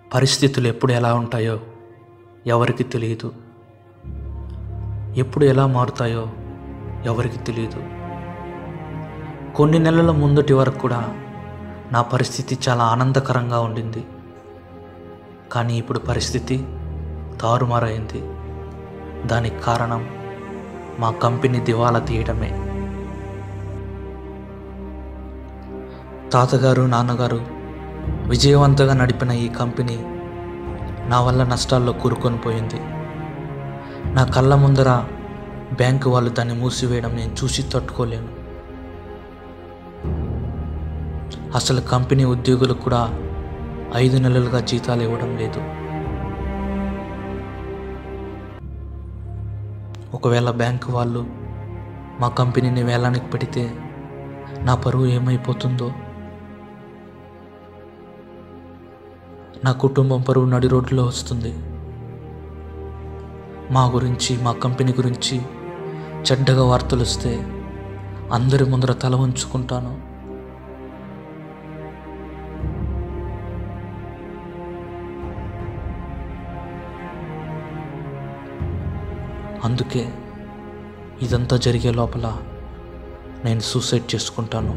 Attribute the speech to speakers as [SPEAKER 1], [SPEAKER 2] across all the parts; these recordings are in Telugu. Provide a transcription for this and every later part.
[SPEAKER 1] పరిస్థితులు ఎప్పుడు ఎలా ఉంటాయో ఎవరికి తెలియదు ఎప్పుడు ఎలా మారుతాయో ఎవరికి తెలియదు కొన్ని నెలల ముందటి వరకు కూడా నా పరిస్థితి చాలా ఆనందకరంగా ఉండింది కానీ ఇప్పుడు పరిస్థితి తారుమారైంది దానికి కారణం మా కంపెనీ దివాలా తీయడమే తాతగారు నాన్నగారు విజయవంతంగా నడిపిన ఈ కంపెనీ నా వల్ల నష్టాల్లో కూరుకొని పోయింది నా కళ్ళ ముందర బ్యాంకు వాళ్ళు దాన్ని మూసివేయడం నేను చూసి తట్టుకోలేను అసలు కంపెనీ ఉద్యోగులకు కూడా ఐదు నెలలుగా జీతాలు ఇవ్వడం లేదు ఒకవేళ బ్యాంకు వాళ్ళు మా కంపెనీని వేలానికి పెడితే నా పరువు ఏమైపోతుందో నా కుటుంబం పరువు నడి రోడ్లో వస్తుంది మా గురించి మా కంపెనీ గురించి చెడ్డగా వార్తలు వస్తే అందరి ముందర తల ఉంచుకుంటాను అందుకే ఇదంతా జరిగే లోపల నేను సూసైడ్ చేసుకుంటాను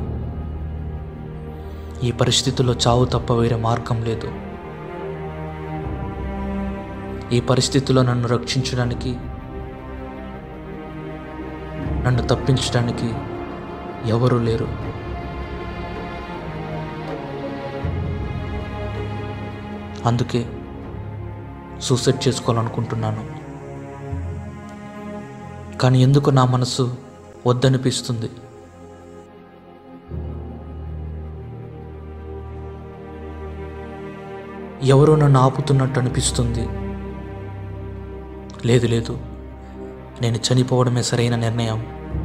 [SPEAKER 1] ఈ పరిస్థితుల్లో చావు తప్ప వేరే మార్గం లేదు ఈ పరిస్థితిలో నన్ను రక్షించడానికి నన్ను తప్పించడానికి ఎవరూ లేరు అందుకే సూసైడ్ చేసుకోవాలనుకుంటున్నాను కానీ ఎందుకు నా మనసు వద్దనిపిస్తుంది ఎవరో నన్ను ఆపుతున్నట్టు అనిపిస్తుంది లేదు లేదు నేను చనిపోవడమే సరైన నిర్ణయం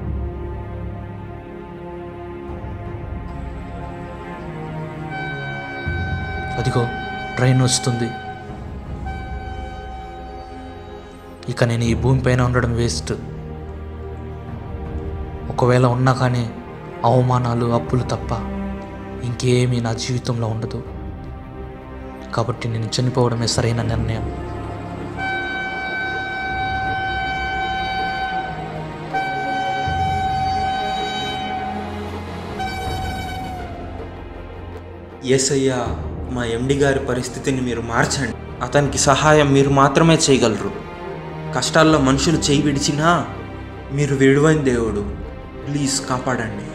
[SPEAKER 1] అదిగో ట్రైన్ వస్తుంది ఇక నేను ఈ భూమిపైన ఉండడం వేస్ట్ ఒకవేళ ఉన్నా కానీ అవమానాలు అప్పులు తప్ప ఇంకేమీ నా జీవితంలో ఉండదు కాబట్టి నేను చనిపోవడమే సరైన నిర్ణయం
[SPEAKER 2] ఏసయ్య మా ఎండి గారి పరిస్థితిని మీరు మార్చండి అతనికి సహాయం మీరు మాత్రమే చేయగలరు కష్టాల్లో మనుషులు చేయి విడిచినా మీరు విడువైన దేవుడు ప్లీజ్ కాపాడండి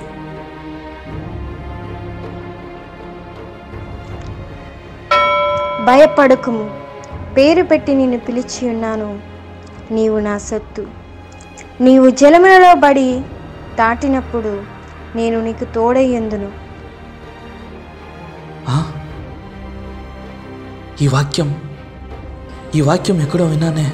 [SPEAKER 3] భయపడకుము పేరు పెట్టి నిన్ను పిలిచి ఉన్నాను నీవు నా సొత్తు నీవు జలములలో బడి దాటినప్పుడు నేను నీకు తోడయ్యందును
[SPEAKER 1] ఆ? ఈ వాక్యం ఈ వాక్యం ఎక్కడో విన్నానే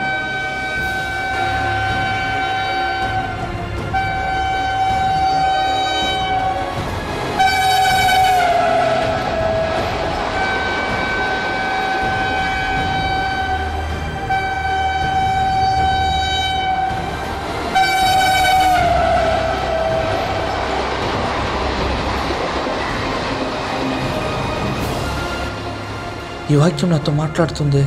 [SPEAKER 1] ఈ వాక్యం నాతో మాట్లాడుతుంది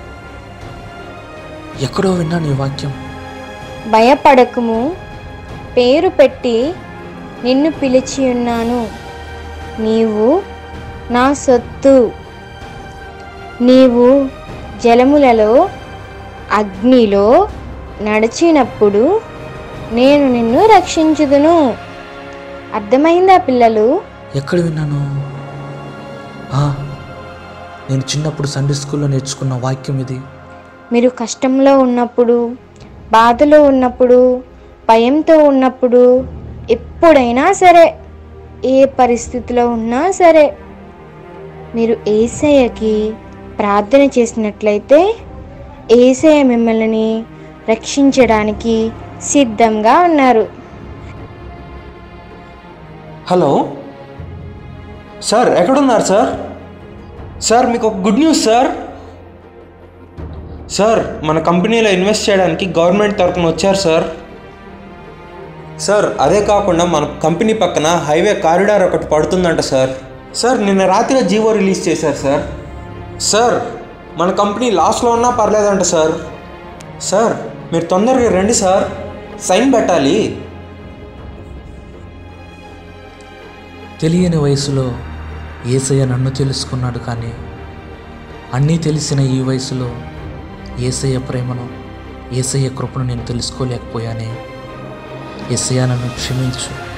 [SPEAKER 1] ఎక్కడో విన్నాను ఈ వాక్యం
[SPEAKER 3] భయపడకుము పేరు పెట్టి నిన్ను పిలిచి ఉన్నాను నీవు నా సొత్తు నీవు జలములలో అగ్నిలో నడిచినప్పుడు నేను నిన్ను రక్షించుదును అర్థమైందా పిల్లలు
[SPEAKER 1] ఎక్కడ విన్నాను ఆ, నేను చిన్నప్పుడు సండే స్కూల్లో నేర్చుకున్న వాక్యం ఇది
[SPEAKER 3] మీరు కష్టంలో ఉన్నప్పుడు బాధలో ఉన్నప్పుడు భయంతో ఉన్నప్పుడు ఎప్పుడైనా సరే ఏ పరిస్థితిలో ఉన్నా సరే మీరు ఏసయ్యకి ప్రార్థన చేసినట్లయితే ఏసయ్య మిమ్మల్ని రక్షించడానికి సిద్ధంగా ఉన్నారు
[SPEAKER 2] హలో సార్ ఎక్కడున్నారు సార్ సార్ మీకు ఒక గుడ్ న్యూస్ సార్ సార్ మన కంపెనీలో ఇన్వెస్ట్ చేయడానికి గవర్నమెంట్ తరపున వచ్చారు సార్ సార్ అదే కాకుండా మన కంపెనీ పక్కన హైవే కారిడార్ ఒకటి పడుతుందంట సార్ సార్ నిన్న రాత్రి జీవో రిలీజ్ చేశారు సార్ సార్ మన కంపెనీ లాస్లో ఉన్నా పర్లేదంట సార్ సార్ మీరు తొందరగా రండి సార్ సైన్ పెట్టాలి
[SPEAKER 1] తెలియని వయసులో ఏసయ్య నన్ను తెలుసుకున్నాడు కానీ అన్నీ తెలిసిన ఈ వయసులో ఏసయ్య ప్రేమను ఏసయ్య కృపను నేను తెలుసుకోలేకపోయానే ఏసయ్య నన్ను క్షమించు